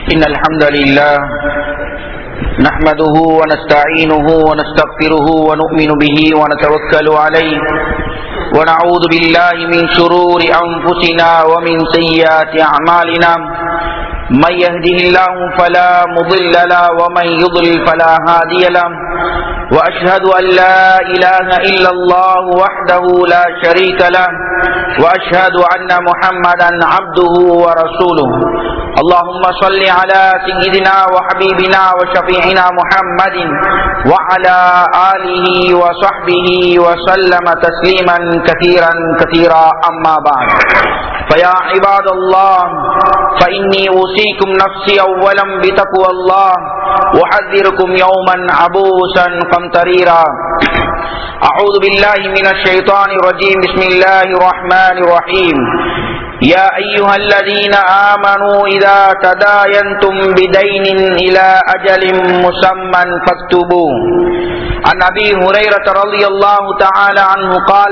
إن الحمد لله نحمده ونستعينه ونستغفره ونؤمن به ونتوكل عليه ونعوذ بالله من شرور أنفسنا ومن سيئات أعمالنا من يهده الله فلا مضل له ومن يضلل فلا هادي له وأشهد أن لا إله إلا الله وحده لا شريك له وأشهد أن محمدا عبده ورسوله اللهم صل على سيدنا وحبيبنا وشفيعنا محمد وعلى آله وصحبه وسلم تسليما كثيرا كثيرا أما بعد فيا عباد الله فإني أوصيكم نفسي أولا بتقوى الله أحذركم يوما عبوسا قمطريرا أعوذ بالله من الشيطان الرجيم بسم الله الرحمن الرحيم يا أيها الذين آمنوا إذا تداينتم بدين إلى أجل مسمى فاكتبوه عن أبي هريرة رضي الله تعالى عنه قال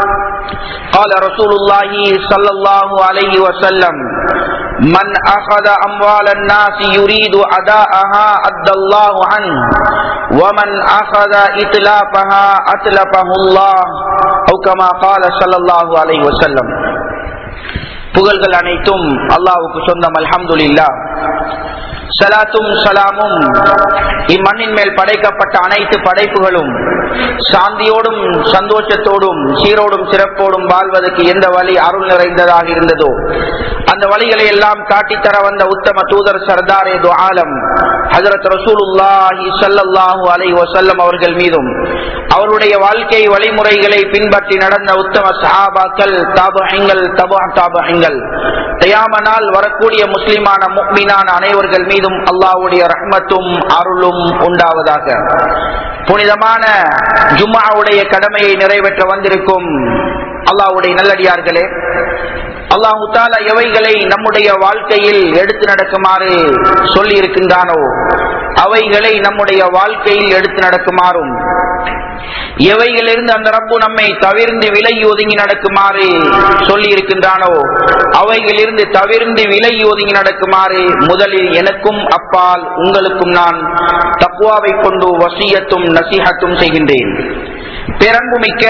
قال رسول الله صلى الله عليه وسلم من أخذ أموال الناس يريد أداءها أدى الله عنه ومن أخذ إتلافها أتلفه الله أو كما قال صلى الله عليه وسلم புகழ்கள் அனைத்தும் அல்லாவுக்கு சொந்தம் அல்ஹம்துலில்லா சலாத்தும் சலாமும் இம்மண்ணின் மேல் படைக்கப்பட்ட அனைத்து படைப்புகளும் சாந்தியோடும் சந்தோஷத்தோடும் சீரோடும் சிறப்போடும் வாழ்வதற்கு எந்த வழி அருள் நிறைந்ததாக இருந்ததோ அந்த வழிகளை எல்லாம் காட்டித்தர வந்த உத்தம தூதர் சர்தாரே ஆலம் ஹசரத் ரசூலுல்லாஹி சல்லாஹூ அலை வசல்லம் அவர்கள் மீதும் அவருடைய வாழ்க்கை வழிமுறைகளை பின்பற்றி நடந்த உத்தம சஹாபாக்கள் தாபகங்கள் தபா தாபகங்கள் தயாமனால் வரக்கூடிய முஸ்லிமான முக்மினான அனைவர்கள் மீதும் அல்லாவுடைய ரஹ்மத்தும் அருளும் உண்டாவதாக புனிதமான ஜும்மாவுடைய கடமையை நிறைவேற்ற வந்திருக்கும் அல்லாவுடைய நல்லடியார்களே அல்லாஹு தாலா எவைகளை நம்முடைய வாழ்க்கையில் எடுத்து நடக்குமாறு சொல்லி இருக்கின்றானோ அவைகளை நம்முடைய வாழ்க்கையில் எடுத்து நடக்குமாறும் எவைகளிலிருந்து அந்த ரப்பு நம்மை தவிர்ந்து விலகி ஒதுங்கி நடக்குமாறு சொல்லி இருக்கின்றானோ அவைகளிலிருந்து தவிர்ந்து விலகி ஒதுங்கி நடக்குமாறு முதலில் எனக்கும் அப்பால் உங்களுக்கும் நான் தக்குவாவை கொண்டு வசியத்தும் நசிஹத்தும் செய்கின்றேன் பேரன்புமிக்க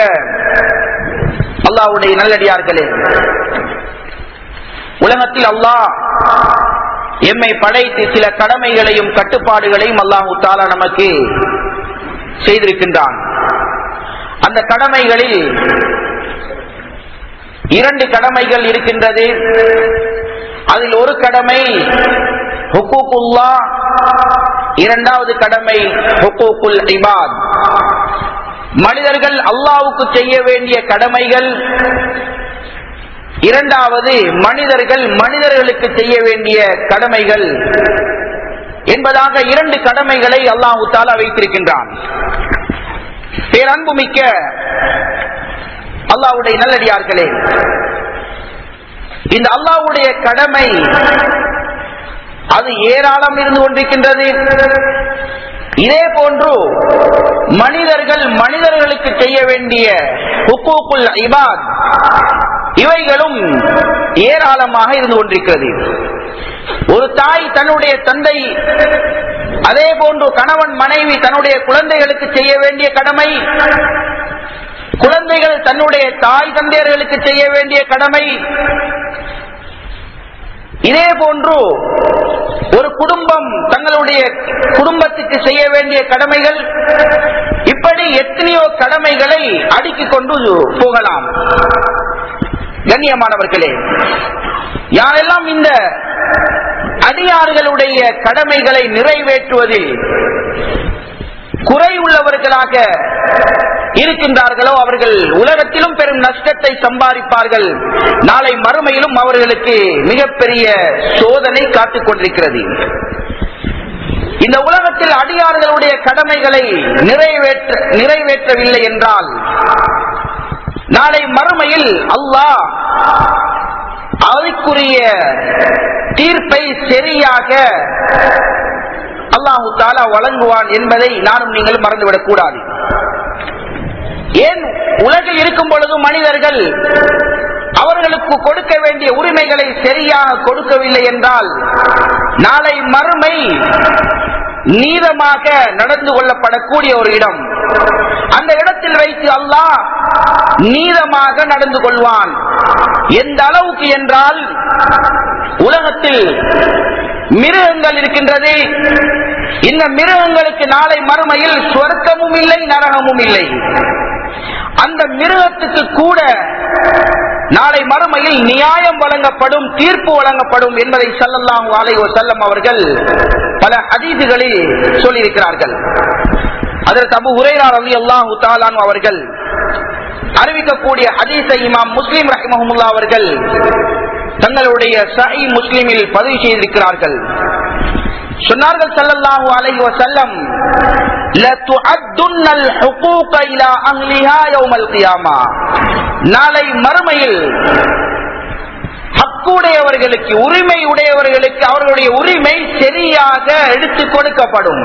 அல்லாவுடைய நல்லடியார்களே உலகத்தில் அல்லாஹ் எம்மை படைத்து சில கடமைகளையும் கட்டுப்பாடுகளையும் அல்லாஹு தாலா நமக்கு செய்திருக்கின்றான் அந்த கடமைகளில் இரண்டு கடமைகள் இருக்கின்றது அதில் ஒரு கடமை ஹுக்கூக்குல்லா இரண்டாவது கடமை ஹுக்கூக்குல் இபாத் மனிதர்கள் அல்லாவுக்கு செய்ய வேண்டிய கடமைகள் இரண்டாவது மனிதர்கள் மனிதர்களுக்கு செய்ய வேண்டிய கடமைகள் என்பதாக இரண்டு கடமைகளை அல்லாஹு தாலா வைத்திருக்கின்றான் பேரன்புமிக்க அல்லாவுடைய நல்லடியார்களே இந்த அல்லாவுடைய கடமை அது ஏராளம் இருந்து கொண்டிருக்கின்றது இதே போன்று மனிதர்கள் மனிதர்களுக்கு செய்ய வேண்டிய ஹுக்கூக்குல் இபாத் இவைகளும் ஏராளமாக இருந்து கொண்டிருக்கிறது ஒரு தாய் தன்னுடைய தந்தை அதே போன்று கணவன் மனைவி தன்னுடைய குழந்தைகளுக்கு செய்ய வேண்டிய கடமை குழந்தைகள் தன்னுடைய தாய் தந்தையர்களுக்கு செய்ய வேண்டிய கடமை இதே போன்று ஒரு குடும்பம் தங்களுடைய குடும்பத்துக்கு செய்ய வேண்டிய கடமைகள் இப்படி எத்தனையோ கடமைகளை அடுக்கிக் கொண்டு போகலாம் கண்ணியமானவர்களே யாரெல்லாம் இந்த அடியார்களுடைய கடமைகளை நிறைவேற்றுவதில் குறை உள்ளவர்களாக இருக்கின்றார்களோ அவர்கள் உலகத்திலும் பெரும் நஷ்டத்தை சம்பாதிப்பார்கள் நாளை மறுமையிலும் அவர்களுக்கு மிகப்பெரிய சோதனை காத்துக் கொண்டிருக்கிறது இந்த உலகத்தில் அடியார்களுடைய கடமைகளை நிறைவேற்ற நிறைவேற்றவில்லை என்றால் நாளை மறுமையில் அல்லாஹ் அதற்குரிய தீர்ப்பை சரியாக அல்லாஹு தாலா வழங்குவான் என்பதை நானும் நீங்கள் மறந்துவிடக் கூடாது ஏன் உலகில் இருக்கும் பொழுது மனிதர்கள் அவர்களுக்கு கொடுக்க வேண்டிய உரிமைகளை சரியாக கொடுக்கவில்லை என்றால் நாளை மறுமை நீதமாக நடந்து கொள்ளப்படக்கூடிய ஒரு இடம் அந்த இடத்தில் வைத்து அல்லாஹ் நீதமாக நடந்து கொள்வான் எந்த அளவுக்கு என்றால் உலகத்தில் மிருகங்கள் இருக்கின்றது இந்த மிருகங்களுக்கு நாளை மறுமையில் சொர்க்கமும் இல்லை நரகமும் இல்லை அந்த மிருகத்துக்கு கூட நாளை மறுமையில் நியாயம் வழங்கப்படும் தீர்ப்பு வழங்கப்படும் என்பதை சல்லல்லாஹு அலைஹி வஸல்லம் அவர்கள் பல ஹதீதுகளில் சொல்லியிருக்கிறார்கள் அதற்கு அபு ஹுரைரா ரலியல்லாஹு தஆலா அவர்கள் அறிவிக்கக்கூடிய ஹதீஸை இமாம் முஸ்லிம் ரஹிமஹுல்லா அவர்கள் தங்களுடைய சஹி முஸ்லிமில் பதிவு செய்திருக்கிறார்கள் சொன்னார்கள் ஸல்லல்லாஹு அலைஹி வஸல்லம் لَتُعَدُّنَّ الْحُقُوقَ إِلَى أَهْلِهَا يَوْمَ الْقِيَامَةِ நாளை மறுமையில் ஹக்குடையவர்களுக்கு உரிமை உடையவர்களுக்கு அவர்களுடைய உரிமை சரியாக எடுத்து கொடுக்கப்படும்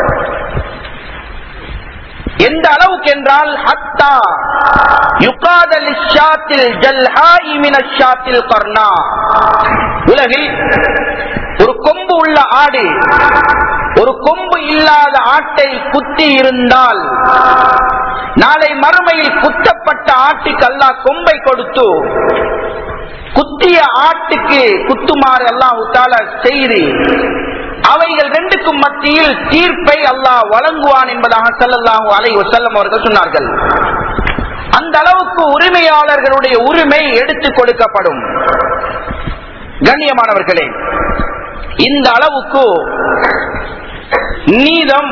எந்த அளவுக்கு என்றால் ஹத்தா யுகாதல் ஷாத்தில் ஜல்ஹாஇ மின ஷாத்தில் கர்ணா உலகில் ஒரு கொம்பு உள்ள ஆடு ஒரு கொம்பு இல்லாத ஆட்டை குத்தி இருந்தால் நாளை மறுமையில் குத்தப்பட்ட ஆட்டுக்கு அல்லாஹ் கொம்பை கொடுத்து குத்திய ஆட்டுக்கு குத்துமாறு அல்லாஹ் செய்து அவைகள் ரெண்டுக்கும் மத்தியில் தீர்ப்பை அல்லாஹ் வழங்குவான் என்பதாக ஸல்லல்லாஹு அலைஹி வஸல்லம் அவர்கள் சொன்னார்கள் அந்த அளவுக்கு உரிமையாளர்களுடைய உரிமை எடுத்துக் கொடுக்கப்படும் கண்ணியமானவர்களே இந்த அளவுக்கு நீதம்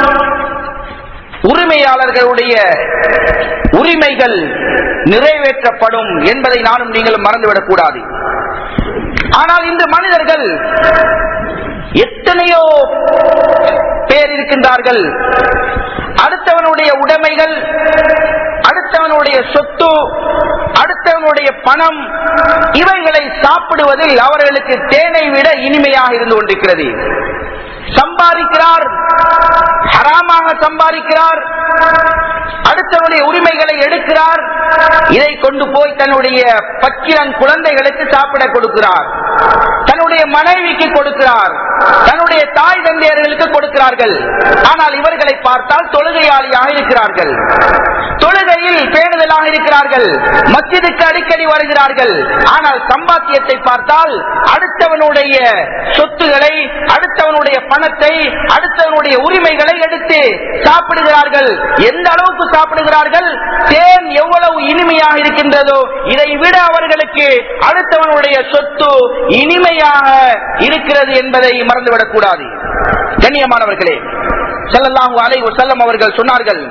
உரிமையாளர்களுடைய உரிமைகள் நிறைவேற்றப்படும் என்பதை நானும் நீங்களும் மறந்துவிடக் கூடாது ஆனால் இந்த மனிதர்கள் எத்தனையோ பேர் இருக்கின்றார்கள் அடுத்தவனுடைய உடைமைகள் அடுத்தவனுடைய சொத்து அடுத்தவனுடைய பணம் இவைகளை சாப்பிடுவதில் அவர்களுக்கு தேனை விட இனிமையாக இருந்து கொண்டிருக்கிறது சம்பாதிக்கிறார் ஹராமாக சம்பாதிக்கிறார் அடுத்தவனுடைய உரிமைகளை எடுக்கிறார் இதை கொண்டு போய் தன்னுடைய பச்சிலன் குழந்தைகளுக்கு சாப்பிட கொடுக்கிறார் தன்னுடைய மனைவிக்கு கொடுக்கிறார் தன்னுடைய தாய் தந்தையர்களுக்கு கொடுக்கிறார்கள் ஆனால் இவர்களை பார்த்தால் தொழுகையாளியாக இருக்கிறார்கள் தொழுகையில் பேணுதலாக இருக்கிறார்கள் மஸ்ஜிதுக்கு அடிக்கடி வருகிறார்கள் ஆனால் சம்பாத்தியத்தை பார்த்தால் அடுத்தவனுடைய சொத்துகளை அடுத்தவனுடைய பணத்தை அடுத்தவனுடைய உரிமைகளை எடுத்து சாப்பிடுகிறார்கள் எந்த அளவுக்கு சாப்பிடுகிறார்கள் தேன் எவ்வளவு இனிமையாக இருக்கின்றதோ இதை விட அவர்களுக்கு அடுத்தவனுடைய சொத்து இனிமையாக இருக்கிறது என்பதை மறந்துவிடக் கூடாது கண்ணியமானவர்களே செல்லல்லாஹு அலை செல்லம் அவர்கள் சொன்னார்கள்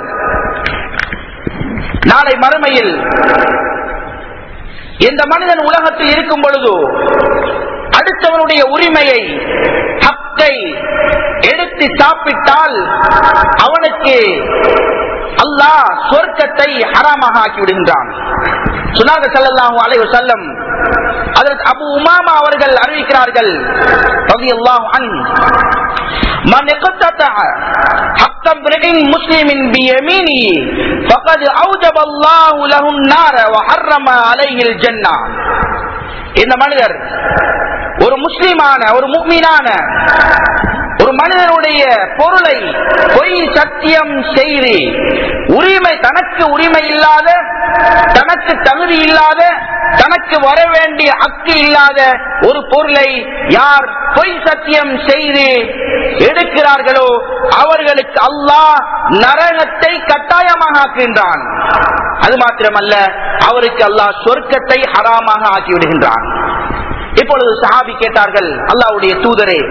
நாளை மறுமையில் எந்த மனிதன் உலகத்தில் இருக்கும் பொழுது அடுத்தவனுடைய உரிமையை ஹக்கை எடுத்து சாப்பிட்டால் அவனுக்கு அல்லாஹ் சொர்க்கத்தை ஹராமாக ஆக்கி விடுகின்றான் சுனாக செல்லல்லாஹு அலைவு செல்லம் அதற்கு அபு உமாமா அவர்கள் அறிவிக்கிறார்கள் ரலியல்லாஹு அன்ஹு من اقتطع حق امرئ مسلم بيمينه فقد اوجب الله له النار وحرم عليه الجنه இந்த மனிதர் ஒரு முஸ்லிமான ஒரு முக்மீனான ஒரு மனிதனுடைய பொருளை பொய் சத்தியம் செய்து உரிமை தனக்கு உரிமை இல்லாத தனக்கு தகுதி இல்லாத தனக்கு வர வேண்டிய ஹக்கு இல்லாத ஒரு பொருளை யார் பொய் சத்தியம் செய்து எடுக்கிறார்களோ அவர்களுக்கு அல்லாஹ் நரகத்தை கட்டாயமாக ஆக்குகின்றான் அது மாத்திரமல்ல அவருக்கு அல்லாஹ் சொர்க்கத்தை ஹராமாக ஆக்கி விடுகின்றான் இப்பொழுது சஹாபி கேட்டார்கள் அல்லாவுடைய தூதரே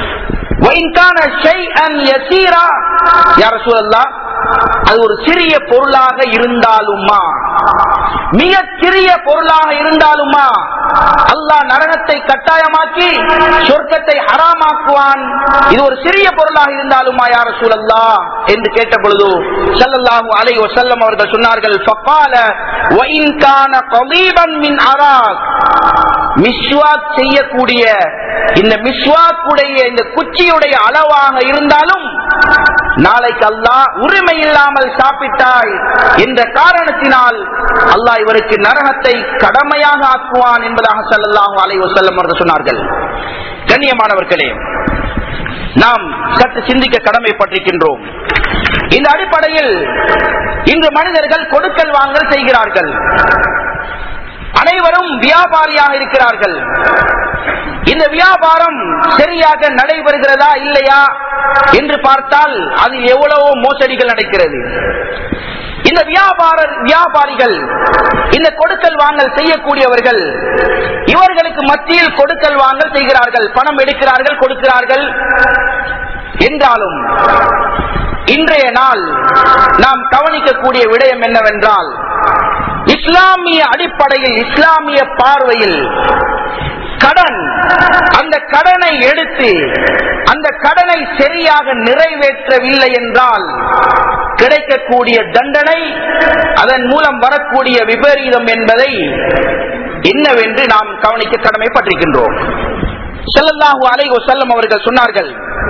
அது ஒரு சிறிய பொருளாக இருந்தாலுமா மிக சிறிய பொருளாக இருந்தாலுமா அல்லாஹ் நரகத்தை கட்டாயமாக்கி சொர்க்கத்தை ஹராமாக்குவான் இது ஒரு சிறிய பொருளாக இருந்தாலுமா யார சூழல்லா என்று கேட்ட பொழுது சல்லல்லாஹு அலை வசல்லம் அவர்கள் சொன்னார்கள் ஃபக்கால வஇன் கான கலீபன் மின் அராக் மிஸ்வாக் செய்யக்கூடிய இந்த மிஸ்வாக்குடைய இந்த குச்சியுடைய அளவாக இருந்தாலும் நாளைக்கு அல்லாஹ் உரிமை இல்லாமல் சாப்பிட்டாய் என்ற காரணத்தினால் அல்லாஹ் இவருக்கு நரகத்தை கடமையாக ஆக்குவான் என்பதாக சல்லல்லாஹு அலைஹி வஸல்லம் அவர்கள் சொன்னார்கள் கண்ணியமானவர்களே நாம் சற்று சிந்திக்க கடமைப்பட்டிருக்கின்றோம் இந்த அடிப்படையில் இன்று மனிதர்கள் கொடுக்கல் வாங்கல் செய்கிறார்கள் அனைவரும் வியாபாரியாக இருக்கிறார்கள் இந்த வியாபாரம் சரியாக நடைபெறுகிறதா இல்லையா என்று பார்த்தால் அது எவ்வளவோ மோசடிகள் நடக்கிறது இந்த வியாபார வியாபாரிகள் இந்த கொடுக்கல் வாங்கல் செய்யக்கூடியவர்கள் இவர்களுக்கு மத்தியில் கொடுக்கல் வாங்கல் செய்கிறார்கள் பணம் எடுக்கிறார்கள் கொடுக்கிறார்கள் என்றாலும் இன்றைய நாள் நாம் கவனிக்கக்கூடிய விடயம் என்னவென்றால் இஸ்லாமிய அடிப்படையில் இஸ்லாமிய பார்வையில் கடன் அந்த கடனை எடுத்து அந்த கடனை சரியாக நிறைவேற்றவில்லை என்றால் கிடைக்கக்கூடிய தண்டனை அதன் மூலம் வரக்கூடிய விபரீதம் என்பதை என்னவென்று நாம் கவனிக்க கடமைப்பட்டிருக்கின்றோம் செல்லல்லாஹு அலைஹி வஸல்லம் அவர்கள் சொன்னார்கள்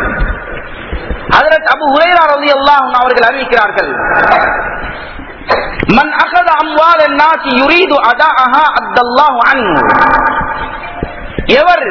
ஹஜரத் அபு ஹுரைரா ரலியல்லாஹு அன்ஹு அவர்கள் அறிவிக்கிறார்கள் மன் அகத அம்வால் الناس يريد اداءها ادى الله عنه எவர்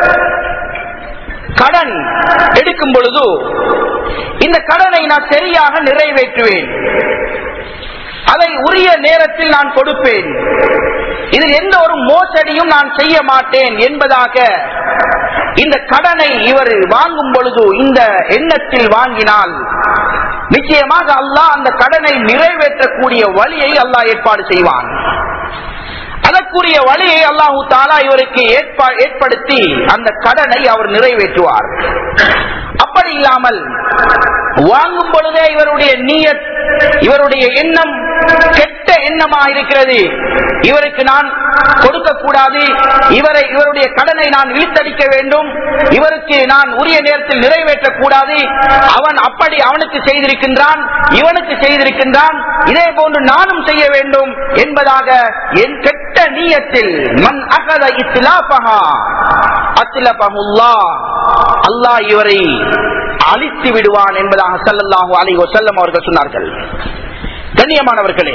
கடன் எடுக்கும் பொழுது இந்த கடனை நான் சரியாக நிறைவேற்றுவேன் அதை உரிய நேரத்தில் நான் கொடுப்பேன் இதில் எந்த ஒரு மோசடியும் நான் செய்ய மாட்டேன் என்பதாக இந்த கடனை இவர் வாங்கும் பொழுது இந்த எண்ணத்தில் வாங்கினால் நிச்சயமாக அல்லாஹ் அந்த கடனை நிறைவேற்றக்கூடிய வழியை அல்லாஹ் ஏற்பாடு செய்வான் அதற்குரிய வழியை அல்லாஹு தாலா இவருக்கு ஏற்பா- ஏற்படுத்தி அந்த கடனை அவர் நிறைவேற்றுவார் அப்படி இல்லாமல் வாங்கும் பொழுதே இவருடைய நீயத் இவருடைய எண்ணம் கெட்ட எண்ணமாக இருக்கிறது இவருக்கு நான் கொடுக்க கூடாது இவரை இவருடைய கடனை நான் இழுத்தடிக்க வேண்டும் இவருக்கு நான் உரிய நேரத்தில் நிறைவேற்றக் கூடாது அவன் அப்படி அவனுக்கு செய்திருக்கின்றான் இவனுக்கு செய்திருக்கின்றான் இதே போன்று நானும் செய்ய வேண்டும் என்பதாக என் கெட்ட நீயத்தில் மண் அகத இத்திலாபகா அத்திலபகுல்லா அல்லாஹ் இவரை அழித்து விடுவான் என்பதாக ஸல்லல்லாஹு அலைஹி வஸல்லம் அவர்கள் சொன்னார்கள் கண்ணியமானவர்களே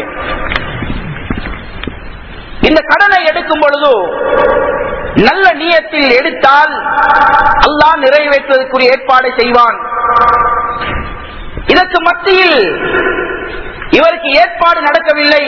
இந்த கடனை எடுக்கும் பொழுது நல்ல நியத்தில் எடுத்தால் அல்லாஹ் நிறைவேற்றுவதற்குரிய ஏற்பாடு செய்வான் இதற்கு மத்தியில் இவருக்கு ஏற்பாடு நடக்கவில்லை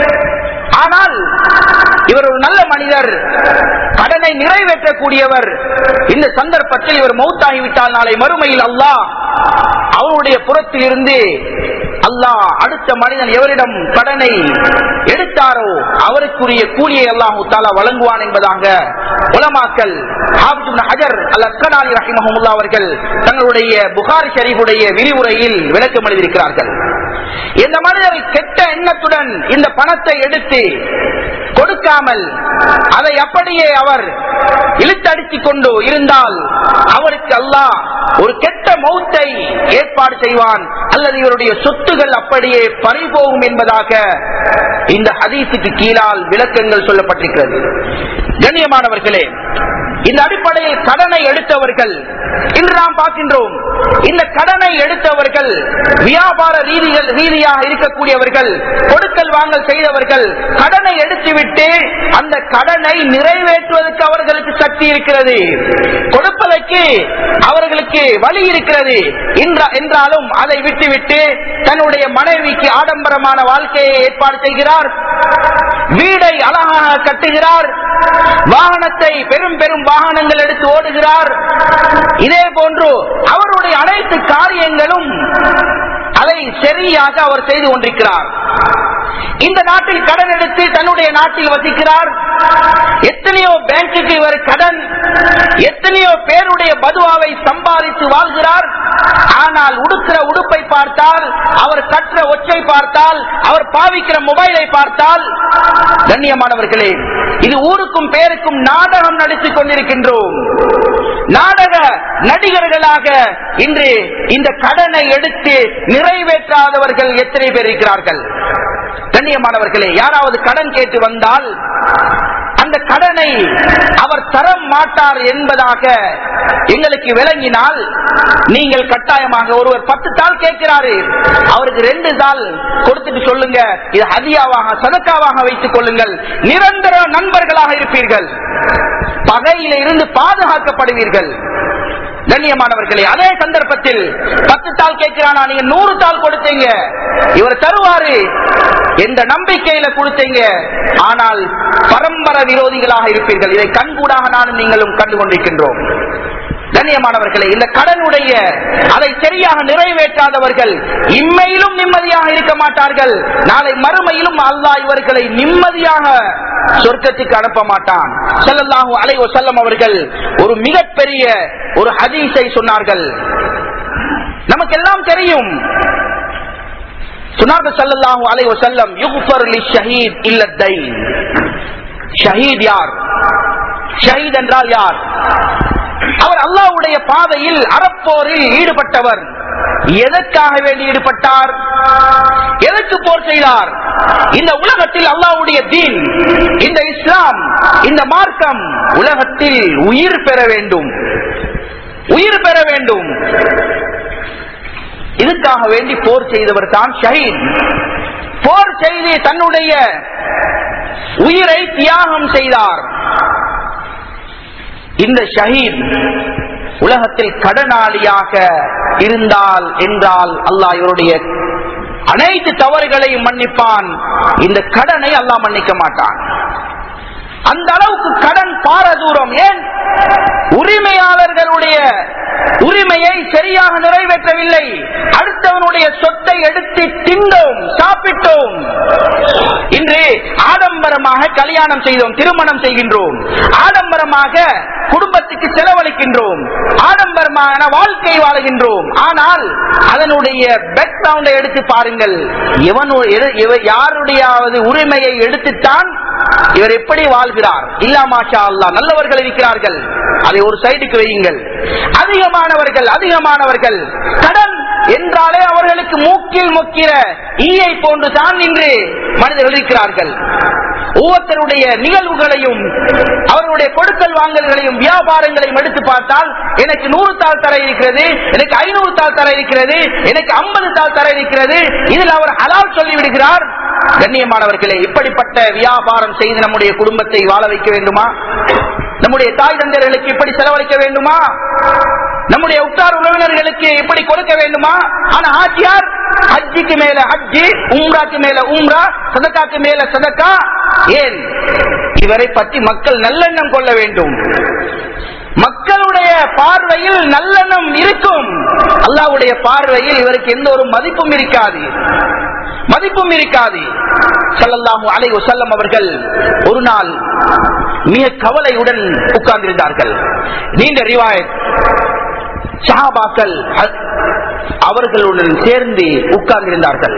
ஆனால் இவர் ஒரு நல்ல மனிதர் கடனை நிறைவேற்றக்கூடியவர் இந்த சந்தர்ப்பத்தில் இவர் மௌத்தாகிவிட்டால் நாளை மறுமையில் அல்லாஹ் அவருடைய புறத்தில் இருந்து அல்லாஹ் அடுத்த மனிதன் எவரிடம் கடனை எடுத்தாரோ அவருக்குரிய கூலியை அல்லாஹு தாலா வழங்குவான் என்பதாக உலமாக்கல் ஹாபிஸ் இப்னு ஹஜர் அல் அஸ்கலானி ரஹிமஹமுல்லா அவர்கள் தங்களுடைய புகாரி ஷரீஃபுடைய விரிவுரையில் விளக்கம் எழுதியிருக்கிறார்கள் இந்த மனிதர் கெட்ட எண்ணத்துடன் இந்த பணத்தை எடுத்து கொடுக்காமல் அதை அப்படியே அவர் இழுத்தடித்துக் கொண்டு இருந்தால் அவருக்கு அல்லாஹ் ஒரு கெட்ட மௌத்தை ஏற்பாடு செய்வான் அல்லது இவருடைய சொத்துகள் அப்படியே பறிபோகும் என்பதாக இந்த ஹதீஸுக்கு கீழால் விளக்கங்கள் சொல்லப்பட்டிருக்கிறது கண்ணியமானவர்களே இந்த அடிப்படையில் கடனை எடுத்தவர்கள் இன்று நாம் பார்க்கின்றோம் இந்த கடனை எடுத்தவர்கள் வியாபார ரீதிகள் ரீதியாக இருக்கக்கூடியவர்கள் கொடுக்கல் வாங்கல் செய்தவர்கள் கடனை எடுத்துவிட்டு அந்த கடனை நிறைவேற்றுவதற்கு அவர்களுக்கு சக்தி இருக்கிறது கொடுப்பதற்கு அவர்களுக்கு வழி இருக்கிறது என்ற- என்றாலும் அதை விட்டுவிட்டு தன்னுடைய மனைவிக்கு ஆடம்பரமான வாழ்க்கையை ஏற்பாடு செய்கிறார் வீடை அழகாக கட்டுகிறார் வாகனத்தை பெரும் பெரும் வாகனங்கள் எடுத்து ஓடுகிறார் இதே போன்று அவருடைய அனைத்து காரியங்களும் அதை சரியாக அவர் செய்து கொண்டிருக்கிறார் இந்த நாட்டில் கடன் எடுத்து தன்னுடைய நாட்டில் வசிக்கிறார் எத்தனையோ பேங்குக்கு இவர் கடன் எத்தனையோ பேருடைய பதுவாவை சம்பாதித்து வாழ்கிறார் ஆனால் உடுக்கிற உடுப்பை பார்த்தால் அவர் கற்ற ஒச்சை பார்த்தால் அவர் பாவிக்கிற மொபைலை பார்த்தால் கண்ணியமானவர்களே இது ஊருக்கும் பேருக்கும் நாடகம் நடித்துக் கொண்டிருக்கின்றோம் நாடக நடிகர்களாக இன்று இந்த கடனை எடுத்து நிறைவேற்றாதவர்கள் எத்தனை பேர் இருக்கிறார்கள் கண்ணியமானவர்களே யாராவது கடன் கேட்டு வந்தால் அந்த கடனை அவர் தர மாட்டார் என்பதாக எங்களுக்கு விளங்கினால் நீங்கள் கட்டாயமாக ஒருவர் பத்து தாள் கேட்கிறாரு அவருக்கு ரெண்டு தாள் கொடுத்துட்டு சொல்லுங்க இது ஹதியாவாக சதக்காவாக வைத்துக் கொள்ளுங்கள் நிரந்தர நண்பர்களாக இருப்பீர்கள் பகையில இருந்து பாதுகாக்கப்படுவீர்கள் கண்ணியமானவர்களே அதே சந்தர்ப்பத்தில் பத்து தாள் கேட்கிறானா நீங்க நூறு தாள் கொடுத்தீங்க இவர் தருவாரு எந்த நம்பிக்கையில கொடுத்தீங்க ஆனால் பரம்பர விரோதிகளாக இருப்பீர்கள் இதை கண்கூடாக நானும் நீங்களும் கண்டு கொண்டிருக்கின்றோம் கண்ணியமானவர்களே இந்த கடனுடைய அதை சரியாக நிறைவேற்றாதவர்கள் இம்மையிலும் நிம்மதியாக இருக்க மாட்டார்கள் நாளை மறுமையிலும் அல்லாஹ் இவர்களை நிம்மதியாக சொர்க்கத்துக்கு அனுப்ப மாட்டான் ஸல்லல்லாஹு அலைஹி வஸல்லம் அவர்கள் ஒரு மிகப்பெரிய ஒரு ஹதீஸை சொன்னார்கள் நமக்கெல்லாம் தெரியும் சொன்னார்கள் ஸல்லல்லாஹு அலைஹி வஸல்லம் யுக்ஃபர் லிஷஹீத் இல்ல தைன் ஷஹீத் யார் ஷஹீத் என்றால் யார் அவர் அல்லாஹ்வுடைய பாதையில் அறப்போரில் ஈடுபட்டவர் எதற்காக வேண்டி ஈடுபட்டார் எதற்கு போர் செய்தார் இந்த உலகத்தில் அல்லாஹ்வுடைய தீன் இந்த இஸ்லாம் இந்த மார்க்கம் உலகத்தில் உயிர் பெற வேண்டும் உயிர் பெற வேண்டும் இதுக்காக வேண்டி போர் செய்தவர் தான் ஷஹீத் போர் செய்து தன்னுடைய உயிரை தியாகம் செய்தார் இந்த ஷஹீத் உலகத்தில் கடனாளியாக இருந்தால் என்றால் அல்லாஹ் இவருடைய அனைத்து தவறுகளையும் மன்னிப்பான் இந்த கடனை அல்லாஹ் மன்னிக்க மாட்டான் அந்த அளவுக்கு கடன் பாரதூரம் ஏன் உரிமையாளர்களுடைய உரிமையை சரியாக நிறைவேற்றவில்லை அடுத்தவனுடைய சொத்தை எடுத்து திண்டோம் சாப்பிட்டோம் இன்று ஆடம்பரமாக கல்யாணம் செய்தோம் திருமணம் செய்கின்றோம் ஆடம்பரமாக குடும்பத்துக்கு செலவழிக்கின்றோம் ஆடம்பரமான வாழ்க்கை வாழுகின்றோம் ஆனால் அதனுடைய பேக்ரவுண்டை எடுத்து பாருங்கள் எவனு எது- எவ- யாருடையாவது உரிமையை எடுத்துத்தான் இவர் எப்படி வாழ்கிறார் இல்லா மாஷா அல்லா நல்லவர்கள் இருக்கிறார்கள் அதை ஒரு சைடுக்கு வையுங்கள் அதிகமானவர்கள் அதிகமானவர்கள் கடன் என்றாலே அவர்களுக்கு மூக்கில் மொக்கிற ஈயை போன்று தான் இன்று மனிதர்கள் இருக்கிறார்கள் ஒவ்வொருத்தருடைய நிகழ்வுகளையும் அவர்களுடைய கொடுக்கல் வாங்கல்களையும் வியாபாரங்களையும் எடுத்து பார்த்தால் எனக்கு நூறு தாள் தர இருக்கிறது எனக்கு ஐநூறு தாள் தர இருக்கிறது எனக்கு ஐம்பது தாள் தர இருக்கிறது இதில் அவர் ஹலால் சொல்லிவிடுகிறார் கண்ணியமானவர்களே இப்படிப்பட்ட வியாபாரம் செய்து நம்முடைய குடும்பத்தை வாழ வைக்க வேண்டுமா நம்முடைய தாய் தந்தையர்களுக்கு இப்படி செலவழிக்க வேண்டுமா நம்முடைய உற்றார் உறவினர்களுக்கு இப்படி கொடுக்க வேண்டுமா ஆனா ஆட்சியார் ஹஜ்ஜிக்கு மேல ஹஜ்ஜி உம்ராக்கு மேல உம்ரா சதக்காக்கு மேல சதக்கா ஏன் இவரை பற்றி மக்கள் நல்லெண்ணம் கொள்ள வேண்டும் மக்களுடைய பார்வையில் நல்லெண்ணம் இருக்கும் அல்லாவுடைய பார்வையில் இவருக்கு எந்த ஒரு மதிப்பும் இருக்காது மதிப்பும் இருக்காது ஸல்லல்லாஹு அலைஹி வஸல்லம் அவர்கள் ஒரு நாள் மிக கவலையுடன் உட்கார்ந்திருந்தார்கள் நீண்ட ரிவாயத் சஹாபாக்கள் அ- அவர்களுடன் சேர்ந்து உட்கார்ந்திருந்தார்கள்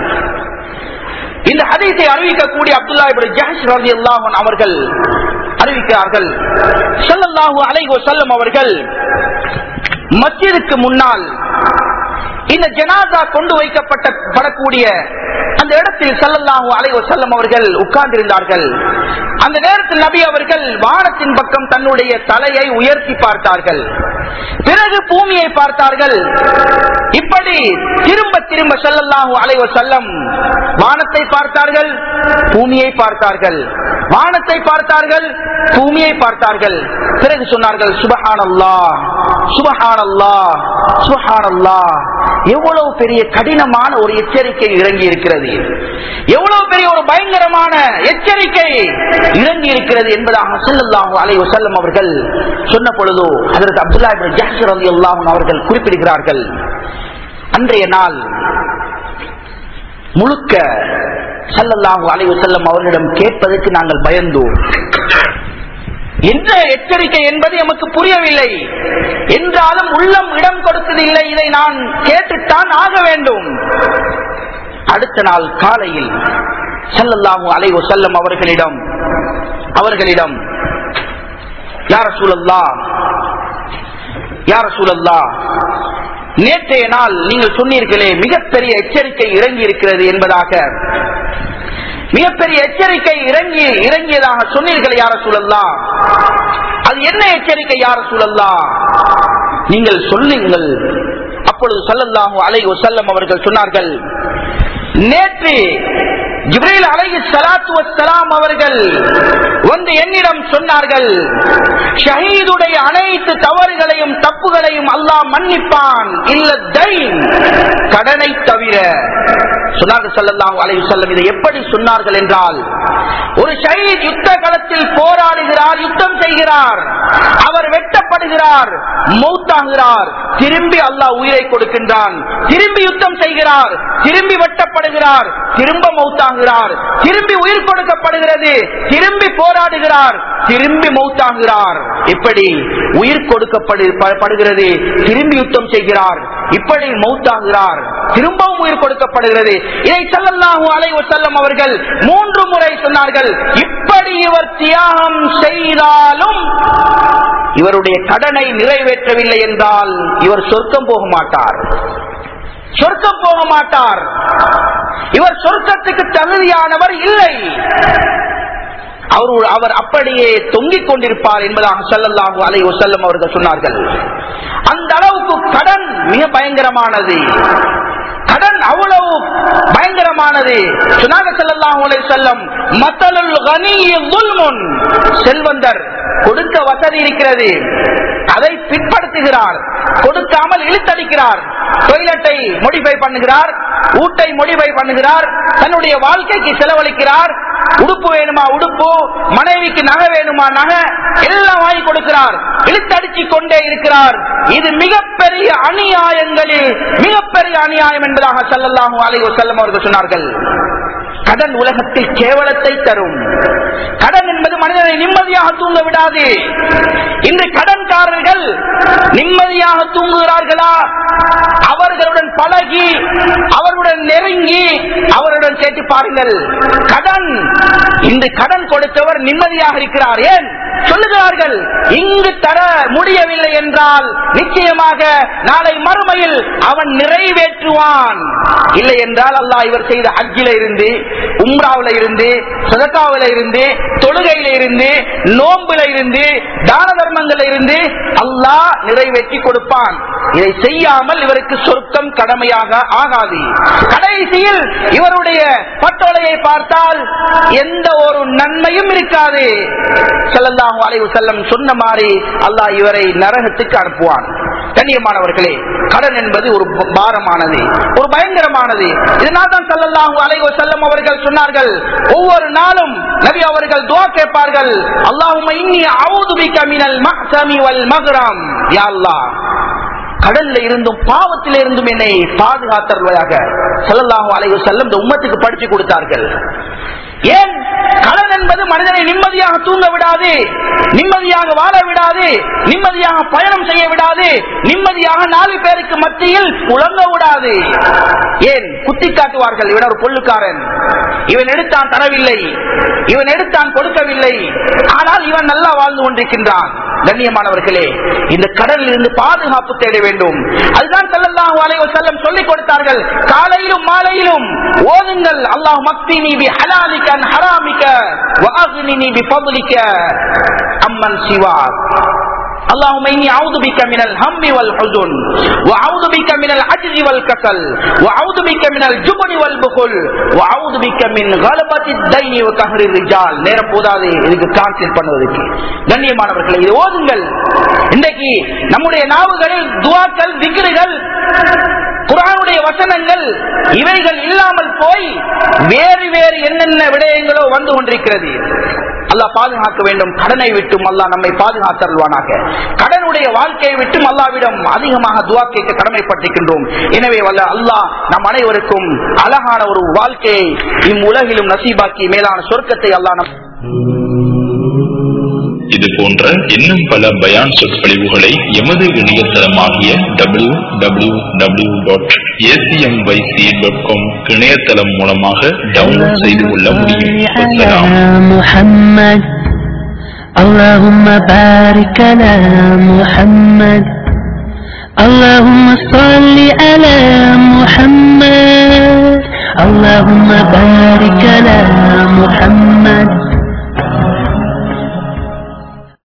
இந்த ஹதீஸை அறிவிக்கக்கூடிய அப்துல்லா இப்னு ஜஹஷ் ரலியல்லாஹு அன்ஹு அவர்கள் அறிவிக்கிறார்கள் ஸல்லல்லாஹு அலைஹி வஸல்லம் அவர்கள் மஸ்ஜிதுக்கு முன்னால் இந்த ஜனாதா கொண்டு வைக்கப்பட்ட படக்கூடிய அந்த இடத்தில் ஸல்லல்லாஹு அலைஹி வஸல்லம் அவர்கள் உட்கார்ந்திருந்தார்கள் அந்த நேரத்தில் நபி அவர்கள் வானத்தின் பக்கம் தன்னுடைய தலையை உயர்த்தி பார்த்தார்கள் பிறகு பூமியை பார்த்தார்கள் இப்படி திரும்ப திரும்ப ஸல்லல்லாஹு அலைஹி வஸல்லம் வானத்தை பார்த்தார்கள் பூமியை பார்த்தார்கள் வானத்தை பார்த்தார்கள் பூமியை பார்த்தார்கள் பிறகு சொன்னார்கள் சுபஹானல்லாஹ் சுபஹானல்லாஹ் சுபஹானல்லாஹ் எவ்வளவு பெரிய கடினமான ஒரு எச்சரிக்கை இறங்கி இருக்கிறது எவ்வளவு பெரிய ஒரு பயங்கரமான எச்சரிக்கை இறங்கி இருக்கிறது என்பதாக ஸல்லல்லாஹு அலைஹி வஸல்லம் அவர்கள் சொன்ன பொழுது அதற்கு அப்துல்லா இப்னு ஜஹ்ஷ் ரலியல்லாஹு அன்ஹு அவர்கள் குறிப்பிடுகிறார்கள் அன்றைய நாள் முழுக்க ஸல்லல்லாஹு அலைஹி வஸல்லம் அவர்களிடம் கேட்பதற்கு நாங்கள் பயந்தோம் என்ற எச்சரிக்கை என்பது எமக்கு புரியவில்லை என்றாலும் உள்ளம் இடம் கொடுத்ததில்லை இதை நான் கேட்டுத்தான் ஆக வேண்டும் அடுத்த நாள் காலையில் ஸல்லல்லாஹு அலைஹி வஸல்லம் அவர்களிடம் அவர்களிடம் யார சூழல்லா யார சூழல்லா நேற்றைய நாள் நீங்கள் சொன்னீர்களே மிகப்பெரிய எச்சரிக்கை இறங்கி இருக்கிறது என்பதாக மிகப்பெரிய எச்சரிக்கை இறங்கி இறங்கியதாக சொன்னீர்கள் யார சூழல்லா அது என்ன எச்சரிக்கை யார சூழல்லா நீங்கள் சொல்லுங்கள் அப்பொழுது சொல்லல்லாஹு அலை வசல்லம் அவர்கள் சொன்னார்கள் நேற்று ஜிப்ரீல் அலைஹி ஸலாத்து வஸ்ஸலாம் அவர்கள் வந்து என்னிடம் சொன்னார்கள் ஷஹீதுடைய அனைத்து தவறுகளையும் தப்புகளையும் அல்லாஹ் மன்னிப்பான் இல்ல தைன் கடனை தவிர சொன்னார்கள் ஸல்லல்லாஹு அலைஹி வஸல்லம் இதை எப்படி சொன்னார்கள் என்றால் ஒரு ஷஹீத் யுத்த களத்தில் போராடுகிறார் யுத்தம் செய்கிறார் அவர் வெட்டப்படுகிறார் மௌத்தாகிறார் திரும்பி அல்லாஹ் உயிரை கொடுக்கின்றான் திரும்பி யுத்தம் செய்கிறார் திரும்பி வெட்டப்படுகிறார் திரும்ப மௌத்தாகிறார் திரும்பி உயிர் கொடுக்கப்படுகிறது திரும்பி போராடுகிறார் திரும்பி மௌத்தாகிறார் இப்படி உயிர் கொடுக்கப்படுகிறது திரும்பி யுத்தம் செய்கிறார் இப்படி மௌத்தாகிறார் திரும்பவும் உயிர் கொடுக்கப்படுகிறது இதை ஸல்லல்லாஹு அலைஹி வஸல்லம் அவர்கள் மூன்று முறை சொன்னார்கள் இப்படி இவர் தியாகம் செய்தாலும் இவருடைய கடனை நிறைவேற்றவில்லை என்றால் இவர் சொர்க்கம் போக மாட்டார் சொர்க்கம் போக மாட்டார் இவர் சொர்க்கத்துக்கு தகுதியானவர் இல்லை அவர் அவர் அப்படியே தொங்கிக் கொண்டிருப்பார் என்பதாக ஸல்லல்லாஹு அலைஹி வஸல்லம் அவர்கள் சொன்னார்கள் அந்த அளவுக்கு கடன் மிக பயங்கரமானது கடன் அவ்வளவு பயங்கரமானது சொன்னாங்க ஸல்லல்லாஹு அலைஹி வஸல்லம் மத்தலுல் கனியி ظுல்முன் செல்வந்தர் கொடுக்க வசதி இருக்கிறது அதை பிற்படுத்துகிறார் கொடுக்காமல் இழுத்தடிக்கிறார் டொய்லெட்டை மோடிஃபை பண்ணுகிறார் ஊட்டை மோடிஃபை பண்ணுகிறார் தன்னுடைய வாழ்க்கைக்கு செலவழிக்கிறார் உடுப்பு வேணுமா உடுப்பு மனைவிக்கு நகை வேணுமா நகை எல்லாம் வாங்கி கொடுக்கிறார் இழுத்தடிச்சு கொண்டே இருக்கிறார் இது மிகப்பெரிய அநியாயங்களில் மிகப்பெரிய அநியாயம் என்பதாக ஸல்லல்லாஹு அலைஹி வஸல்லம் அவர்கள் சொன்னார்கள் கடன் உலகத்தில் கேவலத்தை தரும் கடன் என்பது மனிதனை நிம்மதியாக தூங்க விடாது இன்று கடன்காரர்கள் நிம்மதியாக தூங்குகிறார்களா அவர்களுடன் பழகி அவர்களுடன் நெருங்கி அவருடன் கேட்டு பாருங்கள் கடன் இந்த கடன் கொடுத்தவர் நிம்மதியாக இருக்கிறார் ஏன் சொல்லுகிறார்கள் இங்கு தர முடியவில்லை என்றால் நிச்சயமாக நாளை மறுமையில் அவன் நிறைவேற்றுவான் இல்லை என்றால் அல்லாஹ் இவர் செய்த ஹஜ்ஜில இருந்து உம்ராவில இருந்து சதக்காவில இருந்து தொழுகையில இருந்து நோம்புல இருந்து தான தர்மங்கள்ல இருந்து அல்லாஹ் நிறைவேற்றி கொடுப்பான் இதை செய்யாமல் இவருக்கு சொர்க்கம் கடமையாக ஆகாது கடைசியில் இவருடைய பட்டோலையை பார்த்தால் எந்த ஒரு நன்மையும் இருக்காது ஸல்லல்லாஹு அலைஹி வஸல்லம் சொன்ன மாதிரி அல்லாஹ் இவரை நரகத்துக்கு அனுப்புவான் கண்ணியமானவர்களே கடன் என்பது ஒரு பாரமானது ஒரு பயங்கரமானது இதனால் தான் ஸல்லல்லாஹு அலைஹி வஸல்லம் அவர்கள் சொன்னார்கள் ஒவ்வொரு நாளும் நபி அவர்கள் துஆ கேட்பார்கள் அல்லாஹும்ம இன்னி அஊது பிக மினல் மஹ்சமி வல் மக்ரம் யா அல்லாஹ் கடல்ல இருந்தும் பாவத்தில இருந்தும் என்னை பாதுகாத்தருள்வதாக ஸல்லல்லாஹு அலைஹி வஸல்லம் இந்த உம்மத்துக்கு படிச்சு கொடுத்தார்கள் ஏன் கடன் என்பது மனிதனை நிம்மதியாக தூங்க விடாது நிம்மதியாக வாழ விடாது நிம்மதியாக பயணம் செய்ய விடாது நிம்மதியாக நாலு பேருக்கு மத்தியில் புலங்க விடாது ஏன் குத்தி காட்டுவார்கள் இவன் ஒரு பொல்லுக்காரன் இவன் எடுத்தான் தரவில்லை இவன் எடுத்தான் கொடுக்கவில்லை ஆனால் இவன் நல்லா வாழ்ந்து கொண்டிருக்கின்றான் கண்ணியமானவர்களே இந்த கடலில் இருந்து பாதுகாப்பு தேட வேண்டும் அதுதான் ஸல்லல்லாஹு அலைஹி வஸல்லம் சொல்லிக் கொடுத்தார்கள் காலையிலும் மாலையிலும் ஓதுங்கள் அல்லாஹ் மக்தினி பி ஹலாலிக அன் ஹராமிக வஅக்னினி பி ஃபضلிக அம்மன் சிவாக் اللهم إني أعوذ بك من الهم والحزن وأعوذ بك من العجز والكسل وأعوذ بك من الجبن والبخل وأعوذ بك من غلبة الدين وقهر الرجال நேரம் போதாது இதுக்கு கான்சென்ட் பண்ணுவதற்கு கண்ணியமானவர்களை இது ஓதுங்கள் இன்றைக்கு நம்முடைய நாவுகளில் துவாக்கள் விக்கிரிகள் குரானுடைய வசனங்கள் இவைகள் இல்லாமல் போய் வேறு வேறு என்னென்ன விடயங்களோ வந்து கொண்டிருக்கிறது அல்லாஹ் பாதுகாக்க வேண்டும் கடனை விட்டும் அல்லாஹ் நம்மை பாதுகாத்தருள்வானாக கடனுடைய வாழ்க்கையை விட்டும் அல்லாவிடம் அதிகமாக துவா கேட்க கடமைப்பட்டிருக்கின்றோம் எனவே வல்ல அல்லாஹ் நம் அனைவருக்கும் அழகான ஒரு வாழ்க்கையை இம்முலகிலும் நசீபாக்கி மேலான சொர்க்கத்தை அல்லாஹ் நம் இது போன்ற இன்னும் பல பயான் சொற்பொழிவுகளை எமது இணையதளமாகிய W W W dot ACMYC dot com இணையதளம் மூலமாக டவுன்லோட் செய்து கொள்ள முடியும் வசலாம் محمد اللهم بارك على محمد اللهم صل على محمد اللهم بارك